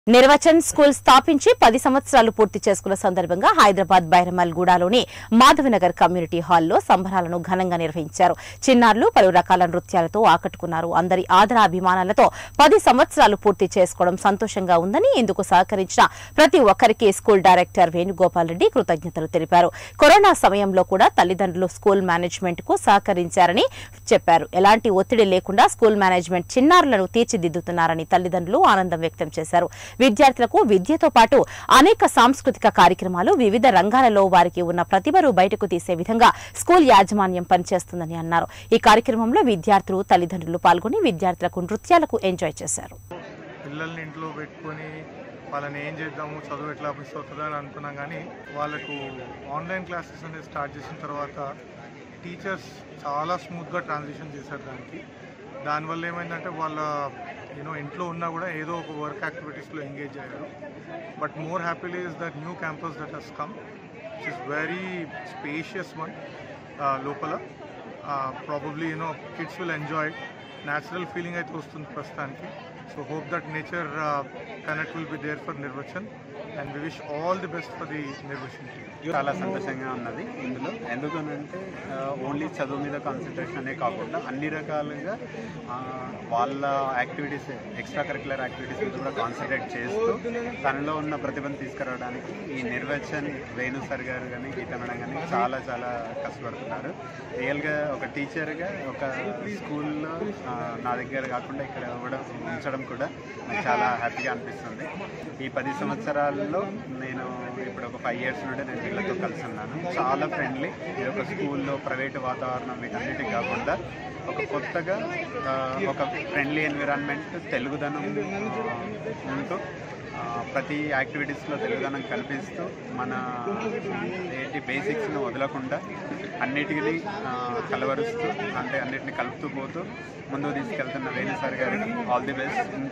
నిర్వచన్ school స్థాపించి పది సంవత్సరాలు పూర్తి చేసుకున్న సందర్భంగా హైదరాబాద్ బైరమల్ గూడాలోని మాధవనగర్ కమ్యూనిటీ హాల్లో సంబరాలను ఘనంగా నిర్వహించారు చిన్నారులు పలు రకాల నృత్యాలతో ఆకట్టుకున్నారు అందరి ఆదరాభిమానాలతో పది సంవత్సరాలు పూర్తి చేసుకోవడం సంతోషంగా ఉందని ఇందుకు సహకరించిన ప్రతి ఒక్కరికి స్కూల్ డైరెక్టర్ వేణుగోపాల్ రెడ్డి కృతజ్ఞతలు తెలిపారు కరోనా సమయంలో కూడా తల్లిదండ్రులు స్కూల్ మేనేజ్మెంట్ కు సహకరించారని చెప్పారు ఎలాంటి ఒత్తిడి లేకుండా స్కూల్ మేనేజ్మెంట్ చిన్నారులను తీర్చిదిద్దుతున్నారని తల్లిదండ్రులు ఆనందం వ్యక్తం చేశారు విద్యార్థులకు విద్యతో పాటు అనేక సాంస్కృతిక కార్యక్రమాలు వివిధ రంగాలలో వారికి ఉన్న ప్రతిభను బయటకు తీసే విధంగా స్కూల్ యాజమాన్యం పనిచేస్తుందని అన్నారు ఈ కార్యక్రమంలో విద్యార్థులు తల్లిదండ్రులు పాల్గొని విద్యార్థులకు నృత్యాలకు ఎంజాయ్ చేశారు పిల్లల్ని ఇంట్లో పెట్టుకొని వాళ్ళని ఏం చేద్దాము చదువు ఎట్లా మిస్ అవుతుందో అని అనుకున్నాం కానీ వాళ్ళకు ఆన్లైన్ క్లాసెస్ అనేది స్టార్ట్ చేసిన తర్వాత టీచర్స్ చాలా స్మూత్గా ట్రాన్సిషన్ చేశారు దానికి దానివల్ల ఏమైందంటే వాళ్ళ యూనో ఇంట్లో ఉన్నా కూడా ఏదో ఒక వర్క్ యాక్టివిటీస్లో ఎంగేజ్ అయ్యారు but more happily is that new campus that has come it is very spacious one లోపల probably you know kids will enjoy natural feeling అయితే వస్తుంది ప్రస్తుతానికి so hope that nature connect will be there for Nirvachan and we wish all the best for the Nirvachan team చాలా సంతోషంగా ఉన్నది ఇందులో ఎందుకనంటే only చదువు మీద కాన్సన్ట్రేషన్ అనే కాకుండా అన్ని రకాలుగా ఆ, వాళ్ళ యాక్టివిటీస్ ఎక్స్ట్రా కరికులర్ యాక్టివిటీస్ మీద కూడా కాన్సన్ట్రేట్ చేస్తూ తనలో ఉన్న ప్రతిభను తీసుకురావడానికి ఈ నిర్వచన్ వేణు సార్ గారు కానీ గీత మేడం కానీ చాలా చాలా కష్టపడుతున్నారు రియల్గా ఒక టీచర్గా ఒక స్కూల్లో ఆ, నా దగ్గర కాకుండా ఇక్కడ ఇవ్వడం ఉంచడం కూడా నాకు చాలా హ్యాపీగా అనిపిస్తుంది ఈ పది సంవత్సరాల్లో నేను ఇప్పుడు ఒక ఫైవ్ ఇయర్స్ నుండి నేను వీళ్ళతో కలిసి ఉన్నాను చాలా ఫ్రెండ్లీ ఇది ఒక స్కూల్లో ప్రైవేట్ వాతావరణం వీటన్నిటికి కాకుండా ఒక కొత్తగా ఆ, ఒక ఫ్రెండ్లీ ఎన్విరాన్మెంట్ తెలుగుదనం ఆ, ఉంటూ ఆ, ప్రతి యాక్టివిటీస్లో తెలుగుదనం కల్పిస్తూ మన ఏంటి బేసిక్స్ని వదలకుండా అన్నిటిని ఆ, కలవరుస్తూ అంటే అన్నిటిని కలుపుతూ పోతూ ముందుకు తీసుకెళ్తున్న వేణు సార్ గారికి ఆల్ ది బెస్ట్